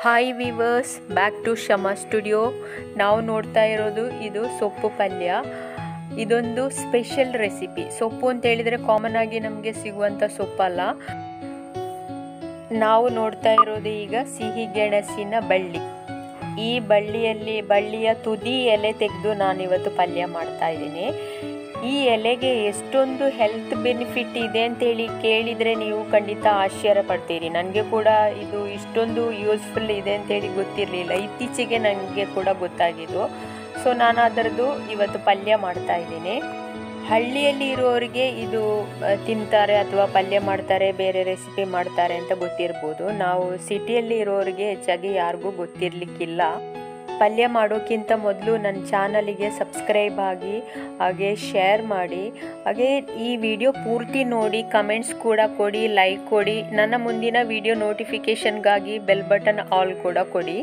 hi viewers back to Shama studio ನಾವು ನೋಡ್ತಾ ಇರೋದು ಇದು ಸೊಪ್ಪು ಪಲ್ಯ ಇದೊಂದು ಸ್ಪೆಷಲ್ ರೆಸಿಪಿ ಸೊಪ್ಪು ಅಂತ ಹೇಳಿದರೆ ಕಾಮನ್ ಆಗಿ ನಮಗೆ ಸಿಗುವಂಥ ಸೊಪ್ಪಲ್ಲ ನಾವು ನೋಡ್ತಾ ಇರೋದು ಈಗ ಸಿಹಿ ಗೆಣಸಿನ ಬಳ್ಳಿ ಈ ಬಳ್ಳಿಯಲ್ಲಿ ಬಳ್ಳಿಯ ತುದಿ ಎಲೆ ತೆಗೆದು ನಾನಿವತ್ತು ಪಲ್ಯ ಮಾಡ್ತಾ ಇದ್ದೀನಿ ಈ ಎಲೆಗೆ ಎಷ್ಟೊಂದು ಹೆಲ್ತ್ ಬೆನಿಫಿಟ್ ಇದೆ ಅಂತೇಳಿ ಕೇಳಿದರೆ ನೀವು ಖಂಡಿತ ಆಶ್ಚರ್ಯ ಪಡ್ತೀರಿ ನನಗೆ ಕೂಡ ಇದು ಇಷ್ಟೊಂದು ಯೂಸ್ಫುಲ್ ಇದೆ ಅಂತೇಳಿ ಗೊತ್ತಿರಲಿಲ್ಲ ಇತ್ತೀಚೆಗೆ ನನಗೆ ಕೂಡ ಗೊತ್ತಾಗಿದ್ದು ಸೊ ನಾನು ಅದರದ್ದು ಇವತ್ತು ಪಲ್ಯ ಮಾಡ್ತಾ ಇದ್ದೀನಿ ಹಳ್ಳಿಯಲ್ಲಿ ಇರೋರಿಗೆ ಇದು ಆ, ತಿಂತಾರೆ ಅಥವಾ ಪಲ್ಯ ಮಾಡ್ತಾರೆ ಬೇರೆ ರೆಸಿಪಿ ಮಾಡ್ತಾರೆ ಅಂತ ಗೊತ್ತಿರ್ಬೋದು ನಾವು ಸಿಟಿಯಲ್ಲಿ ಇರೋರಿಗೆ ಹೆಚ್ಚಾಗಿ ಯಾರಿಗೂ ಗೊತ್ತಿರಲಿಕ್ಕಿಲ್ಲ ಪಲ್ಯ ಮಾಡೋಕ್ಕಿಂತ ಮೊದಲು ನನ್ನ ಚಾನಲಿಗೆ ಸಬ್ಸ್ಕ್ರೈಬ್ ಆಗಿ ಹಾಗೆ ಶೇರ್ ಮಾಡಿ ಹಾಗೆ ಈ ವಿಡಿಯೋ ಪೂರ್ತಿ ನೋಡಿ ಕಮೆಂಟ್ಸ್ ಕೂಡ ಕೊಡಿ ಲೈಕ್ ಕೊಡಿ ನನ್ನ ಮುಂದಿನ ವಿಡಿಯೋ ನೋಟಿಫಿಕೇಷನ್ಗಾಗಿ ಬೆಲ್ ಬಟನ್ ಆಲ್ ಕೂಡ ಕೊಡಿ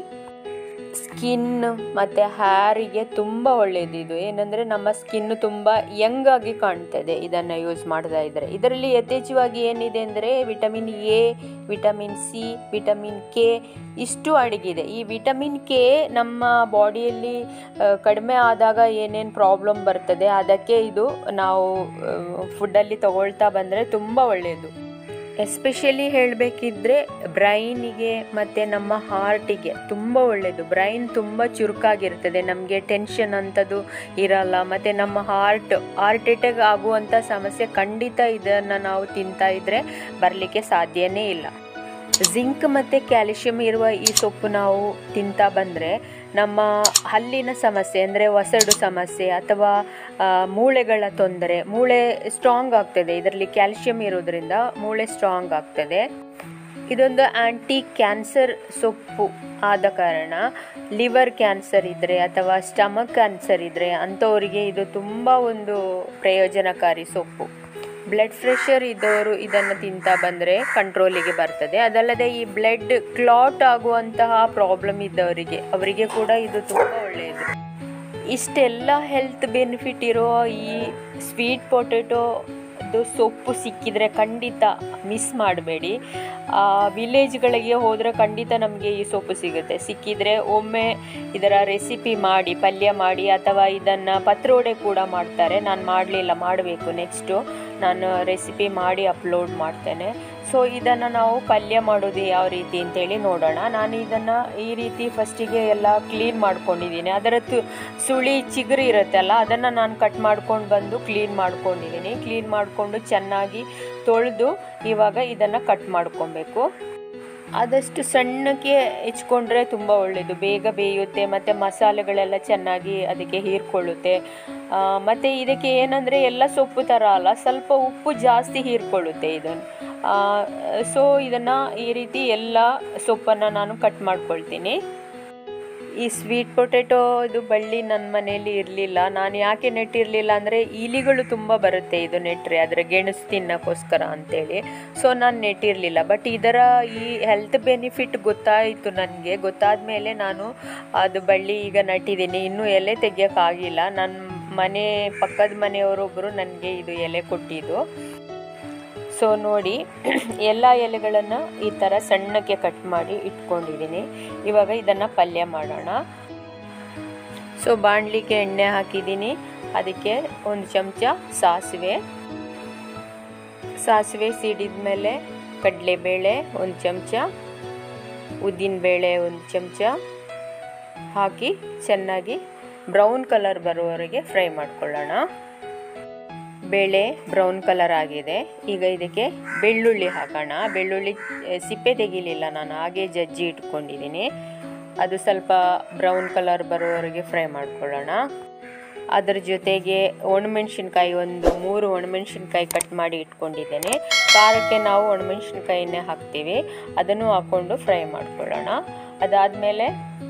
ಸ್ಕಿನ್ ಮತ್ತು ಹ್ಯಾರಿಗೆ ತುಂಬ ಒಳ್ಳೆಯದು ಇದು ಏನಂದರೆ ನಮ್ಮ ಸ್ಕಿನ್ನು ತುಂಬ ಯಂಗ್ ಆಗಿ ಕಾಣ್ತದೆ ಇದನ್ನು ಯೂಸ್ ಮಾಡ್ತಾ ಇದ್ದರೆ ಇದರಲ್ಲಿ ಯಥೇಚ್ಛವಾಗಿ ಏನಿದೆ ಅಂದರೆ vitamin A vitamin C vitamin K ಇಷ್ಟು ಅಡಗಿದೆ ಈ ವಿಟಮಿನ್ ಕೆ ನಮ್ಮ ಬಾಡಿಯಲ್ಲಿ ಆ, ಕಡಿಮೆ ಆದಾಗ ಏನೇನು ಪ್ರಾಬ್ಲಮ್ ಬರ್ತದೆ ಅದಕ್ಕೆ ಇದು ನಾವು ಫುಡ್ಡಲ್ಲಿ ತಗೊಳ್ತಾ ಬಂದರೆ ತುಂಬ ಒಳ್ಳೆಯದು ಎಸ್ಪೆಷಲಿ ಹೇಳಬೇಕಿದ್ರೆ ಬ್ರೈನಿಗೆ ಮತ್ತು ನಮ್ಮ ಹಾರ್ಟಿಗೆ ತುಂಬ ಒಳ್ಳೆಯದು ಬ್ರೈನ್ ತುಂಬ ಚುರುಕಾಗಿರ್ತದೆ ನಮಗೆ ಟೆನ್ಷನ್ ಅಂಥದ್ದು ಇರಲ್ಲ ಮತ್ತು ನಮ್ಮ ಹಾರ್ಟ್ ಹಾರ್ಟ್ ಅಟ್ಯಾಕ್ ಆಗುವಂಥ ಸಮಸ್ಯೆ ಖಂಡಿತ ಇದನ್ನು ನಾವು ತಿಂತಾ ಇದ್ದರೆ ಬರಲಿಕ್ಕೆ ಸಾಧ್ಯನೇ ಇಲ್ಲ ಜಿಂಕ್ ಮತ್ತು ಕ್ಯಾಲ್ಶಿಯಂ ಇರುವ ಈ ಸೊಪ್ಪು ನಾವು ತಿಂತಾ ಬಂದರೆ ನಮ್ಮ ಹಲ್ಲಿನ ಸಮಸ್ಯೆ ಅಂದರೆ ಒಸಡು ಸಮಸ್ಯೆ ಅಥವಾ ಆ, ಮೂಳೆಗಳ ತೊಂದರೆ ಮೂಳೆ ಸ್ಟ್ರಾಂಗ್ ಆಗ್ತದೆ ಇದರಲ್ಲಿ ಕ್ಯಾಲ್ಶಿಯಂ ಇರೋದ್ರಿಂದ ಮೂಳೆ ಸ್ಟ್ರಾಂಗ್ ಆಗ್ತದೆ ಇದೊಂದು ಆ್ಯಂಟಿ ಕ್ಯಾನ್ಸರ್ ಸೊಪ್ಪು ಆದ ಕಾರಣ ಲಿವರ್ ಕ್ಯಾನ್ಸರ್ ಇದ್ದರೆ ಅಥವಾ ಸ್ಟಮಕ್ ಕ್ಯಾನ್ಸರ್ ಇದ್ದರೆ ಅಂಥವರಿಗೆ ಇದು ತುಂಬ ಒಂದು ಪ್ರಯೋಜನಕಾರಿ ಸೊಪ್ಪು ಬ್ಲಡ್ ಪ್ರೆಷರ್ ಇದ್ದವರು ಇದನ್ನು ತಿಂತಾ ಬಂದರೆ ಕಂಟ್ರೋಲಿಗೆ ಬರ್ತದೆ ಅದಲ್ಲದೆ ಈ ಬ್ಲಡ್ ಕ್ಲಾಟ್ ಆಗುವಂತಹ ಪ್ರಾಬ್ಲಮ್ ಇದ್ದವರಿಗೆ ಅವರಿಗೆ ಕೂಡ ಇದು ತುಂಬ ಒಳ್ಳೆಯದು ಇಷ್ಟೆಲ್ಲ ಹೆಲ್ತ್ ಬೆನಿಫಿಟ್ ಇರೋ ಈ ಸ್ವೀಟ್ ಪೊಟೆಟೊ ಅದು ಸೊಪ್ಪು ಸಿಕ್ಕಿದರೆ ಖಂಡಿತ ಮಿಸ್ ಮಾಡಬೇಡಿ ವಿಲೇಜ್ಗಳಿಗೆ ಹೋದರೆ ಖಂಡಿತ ನಮಗೆ ಈ ಸೊಪ್ಪು ಸಿಗುತ್ತೆ ಸಿಕ್ಕಿದರೆ ಒಮ್ಮೆ ಇದರ ರೆಸಿಪಿ ಮಾಡಿ ಪಲ್ಯ ಮಾಡಿ ಅಥವಾ ಇದನ್ನು ಪತ್ರೊಡೆ ಕೂಡ ಮಾಡ್ತಾರೆ ನಾನು ಮಾಡಲಿಲ್ಲ ಮಾಡಬೇಕು ನೆಕ್ಸ್ಟು ನಾನು ರೆಸಿಪಿ ಮಾಡಿ ಅಪ್ಲೋಡ್ ಮಾಡ್ತೇನೆ ಸೊ ಇದನ್ನು ನಾವು ಪಲ್ಯ ಮಾಡೋದು ಯಾವ ರೀತಿ ಅಂತೇಳಿ ನೋಡೋಣ ನಾನು ಇದನ್ನು ಈ ರೀತಿ ಫಸ್ಟಿಗೆ ಎಲ್ಲ ಕ್ಲೀನ್ ಮಾಡ್ಕೊಂಡಿದ್ದೀನಿ ಅದರ ತು ಸುಳಿ ಚಿಗುರು ಇರುತ್ತಲ್ಲ ಅದನ್ನು ನಾನು ಕಟ್ ಮಾಡ್ಕೊಂಡು ಬಂದು ಕ್ಲೀನ್ ಮಾಡ್ಕೊಂಡಿದ್ದೀನಿ ಕ್ಲೀನ್ ಮಾಡಿಕೊಂಡು ಚೆನ್ನಾಗಿ ತೊಳೆದು ಇವಾಗ ಇದನ್ನು ಕಟ್ ಮಾಡ್ಕೊಬೇಕು ಆದಷ್ಟು ಸಣ್ಣಕ್ಕೆ ಹೆಚ್ಕೊಂಡ್ರೆ ತುಂಬ ಒಳ್ಳೆಯದು ಬೇಗ ಬೇಯುತ್ತೆ ಮತ್ತು ಮಸಾಲೆಗಳೆಲ್ಲ ಚೆನ್ನಾಗಿ ಅದಕ್ಕೆ ಹೀರ್ಕೊಳ್ಳುತ್ತೆ ಆ, ಮತ್ತು ಇದಕ್ಕೆ ಏನಂದರೆ ಎಲ್ಲ ಸೊಪ್ಪು ಥರ ಅಲ್ಲ ಸ್ವಲ್ಪ ಉಪ್ಪು ಜಾಸ್ತಿ ಹೀರ್ಕೊಳ್ಳುತ್ತೆ ಇದನ್ನು ಸೊ ಇದನ್ನು ಈ ರೀತಿ ಎಲ್ಲ ಸೊಪ್ಪನ್ನು ನಾನು ಕಟ್ ಮಾಡ್ಕೊಳ್ತೀನಿ ಈ ಸ್ವೀಟ್ ಪೊಟೆಟೊ ಇದು ಬಳ್ಳಿ ನನ್ನ ಮನೆಯಲ್ಲಿ ಇರಲಿಲ್ಲ ನಾನು ಯಾಕೆ ನೆಟ್ಟಿರಲಿಲ್ಲ ಅಂದರೆ ಇಲಿಗಳು ತುಂಬ ಬರುತ್ತೆ ಇದು ನೆಟ್ಟರೆ ಅದರ ಗೆಣಸು ತಿನ್ನೋಕ್ಕೋಸ್ಕರ ಅಂತೇಳಿ ಸೊ ನಾನು ನೆಟ್ಟಿರಲಿಲ್ಲ ಬಟ್ ಇದರ ಈ ಹೆಲ್ತ್ ಬೆನಿಫಿಟ್ ಗೊತ್ತಾಯಿತು ನನಗೆ ಗೊತ್ತಾದ ಮೇಲೆ ನಾನು ಅದು ಬಳ್ಳಿ ಈಗ ನಟ್ಟಿದ್ದೀನಿ ಇನ್ನೂ ಎಲೆ ತೆಗಿಯೋಕ್ಕಾಗಿಲ್ಲ ನನ್ನ ಮನೆ ಪಕ್ಕದ ಮನೆಯವರೊಬ್ಬರು ನನಗೆ ಇದು ಎಲೆ ಕೊಟ್ಟಿದ್ದು ಸೊ ನೋಡಿ ಎಲ್ಲ ಎಲೆಗಳನ್ನು ಈ ಥರ ಸಣ್ಣಕ್ಕೆ ಕಟ್ ಮಾಡಿ ಇಟ್ಕೊಂಡಿದ್ದೀನಿ ಇವಾಗ ಇದನ್ನು ಪಲ್ಯ ಮಾಡೋಣ ಸೊ ಬಾಣಲಿಗೆ ಎಣ್ಣೆ ಹಾಕಿದ್ದೀನಿ ಅದಕ್ಕೆ ಒಂದು ಚಮಚ ಸಾಸಿವೆ ಸಾಸಿವೆ ಸಿಡಿದ ಮೇಲೆ ಕಡಲೆಬೇಳೆ ಒಂದು ಚಮಚ ಉದ್ದಿನಬೇಳೆ ಒಂದು ಚಮಚ ಹಾಕಿ ಚೆನ್ನಾಗಿ ಬ್ರೌನ್ ಕಲರ್ ಬರುವವರೆಗೆ ಫ್ರೈ ಮಾಡ್ಕೊಳ್ಳೋಣ ಬೇಳೆ ಬ್ರೌನ್ ಕಲರ್ ಆಗಿದೆ ಈಗ ಇದಕ್ಕೆ ಬೆಳ್ಳುಳ್ಳಿ ಹಾಕೋಣ ಬೆಳ್ಳುಳ್ಳಿ ಆ, ಸಿಪ್ಪೆ ತೆಗಿಲಿಲ್ಲ ನಾನು ಹಾಗೆ ಜಜ್ಜಿ ಇಟ್ಕೊಂಡಿದ್ದೀನಿ ಅದು ಸ್ವಲ್ಪ ಬ್ರೌನ್ ಕಲರ್ ಬರೋವರೆಗೆ ಫ್ರೈ ಮಾಡ್ಕೊಳ್ಳೋಣ ಅದ್ರ ಜೊತೆಗೆ ಒಣಮೆಣ್ಸಿನ್ಕಾಯಿ ಒಂದು ಮೂರು ಒಣಮೆಣ್ಸಿನ್ಕಾಯಿ ಕಟ್ ಮಾಡಿ ಇಟ್ಕೊಂಡಿದ್ದೇನೆ ಖಾರಕ್ಕೆ ನಾವು ಒಣಮೆಣ್ಸಿನ್ಕಾಯಿನೇ ಹಾಕ್ತೀವಿ ಅದನ್ನು ಹಾಕ್ಕೊಂಡು ಫ್ರೈ ಮಾಡ್ಕೊಳ್ಳೋಣ ಅದಾದಮೇಲೆ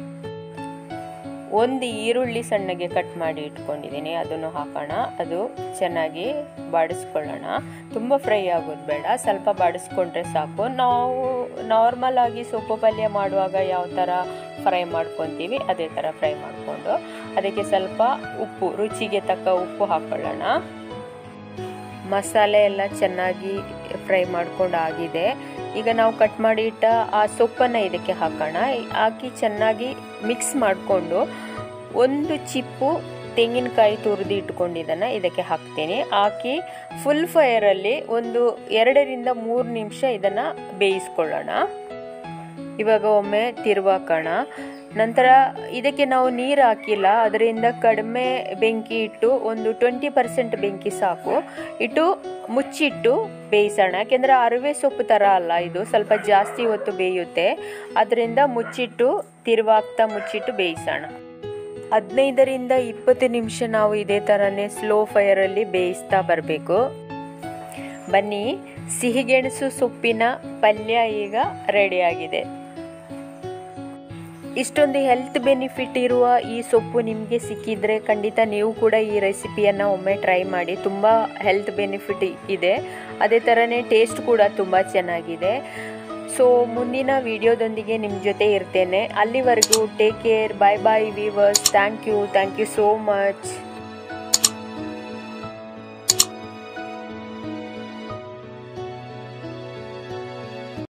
ಒಂದು ಈರುಳ್ಳಿ ಸಣ್ಣಗೆ ಕಟ್ ಮಾಡಿ ಇಟ್ಕೊಂಡಿದ್ದೀನಿ ಅದನ್ನು ಹಾಕೋಣ ಅದು ಚೆನ್ನಾಗಿ ಬಾಡಿಸ್ಕೊಳ್ಳೋಣ ತುಂಬ ಫ್ರೈ ಆಗೋದು ಬೇಡ ಸ್ವಲ್ಪ ಬಾಡಿಸ್ಕೊಂಡ್ರೆ ಸಾಕು ನಾವು ನಾರ್ಮಲ್ ಆಗಿ ಸೊಪ್ಪು ಪಲ್ಯ ಮಾಡುವಾಗ ಯಾವ ಥರ ಫ್ರೈ ಮಾಡ್ಕೊತೀವಿ ಅದೇ ಥರ ಫ್ರೈ ಮಾಡಿಕೊಂಡು ಅದಕ್ಕೆ ಸ್ವಲ್ಪ ಉಪ್ಪು ರುಚಿಗೆ ತಕ್ಕ ಉಪ್ಪು ಹಾಕೊಳ್ಳೋಣ ಮಸಾಲೆ ಎಲ್ಲ ಚೆನ್ನಾಗಿ ಫ್ರೈ ಮಾಡ್ಕೊಂಡು ಆಗಿದೆ ಈಗ ನಾವು ಕಟ್ ಮಾಡಿ ಇಟ್ಟ ಆ ಸೊಪ್ಪನ್ನು ಇದಕ್ಕೆ ಹಾಕೋಣ ಹಾಕಿ ಚೆನ್ನಾಗಿ ಮಿಕ್ಸ್ ಮಾಡಿಕೊಂಡು ಒಂದು ಚಿಪ್ಪು ತೆಂಗಿನಕಾಯಿ ತುರಿದು ಇಟ್ಕೊಂಡಿದ್ದನ್ನು ಇದಕ್ಕೆ ಹಾಕ್ತೀನಿ ಹಾಕಿ ಫುಲ್ ಫೈರಲ್ಲಿ ಒಂದು ಎರಡರಿಂದ ಮೂರು ನಿಮಿಷ ಇದನ್ನು ಬೇಯಿಸ್ಕೊಳ್ಳೋಣ ಇವಾಗ ಒಮ್ಮೆ ತಿರುವಾಕೋಣ ನಂತರ ಇದಕ್ಕೆ ನಾವು ನೀರು ಹಾಕಿಲ್ಲ ಅದರಿಂದ ಕಡಿಮೆ ಬೆಂಕಿ ಇಟ್ಟು ಒಂದು ಟ್ವೆಂಟಿ ಪರ್ಸೆಂಟ್ ಬೆಂಕಿ ಸಾಕು ಇಟ್ಟು ಮುಚ್ಚಿಟ್ಟು ಬೇಯಿಸೋಣ ಯಾಕೆಂದರೆ ಅರಿವೆ ಸೊಪ್ಪು ಥರ ಅಲ್ಲ ಇದು ಸ್ವಲ್ಪ ಜಾಸ್ತಿ ಹೊತ್ತು ಬೇಯುತ್ತೆ ಅದರಿಂದ ಮುಚ್ಚಿಟ್ಟು ತಿರುವಾಗ್ತಾ ಮುಚ್ಚಿಟ್ಟು ಬೇಯಿಸೋಣ ಹದಿನೈದರಿಂದ ಇಪ್ಪತ್ತು ನಿಮಿಷ ನಾವು ಇದೇ ಥರನೇ ಸ್ಲೋ ಫೈರಲ್ಲಿ ಬೇಯಿಸ್ತಾ ಬರಬೇಕು ಬನ್ನಿ ಸಿಹಿಗೆಣಸು ಸೊಪ್ಪಿನ ಪಲ್ಯ ಈಗ ರೆಡಿಯಾಗಿದೆ ಇಷ್ಟೊಂದು ಹೆಲ್ತ್ ಬೆನಿಫಿಟ್ ಇರುವ ಈ ಸೊಪ್ಪು ನಿಮಗೆ ಸಿಕ್ಕಿದ್ರೆ ಖಂಡಿತ ನೀವು ಕೂಡ ಈ ರೆಸಿಪಿಯನ್ನು ಒಮ್ಮೆ ಟ್ರೈ ಮಾಡಿ ತುಂಬ ಹೆಲ್ತ್ ಬೆನಿಫಿಟ್ ಇದೆ ಅದೇ ಥರನೇ ಟೇಸ್ಟ್ ಕೂಡ ತುಂಬ ಚೆನ್ನಾಗಿದೆ ಸೊ ಮುಂದಿನ ವಿಡಿಯೋದೊಂದಿಗೆ ನಿಮ್ಮ ಜೊತೆ ಇರ್ತೇನೆ ಅಲ್ಲಿವರೆಗೂ take care bye bye viewers thank you thank you so much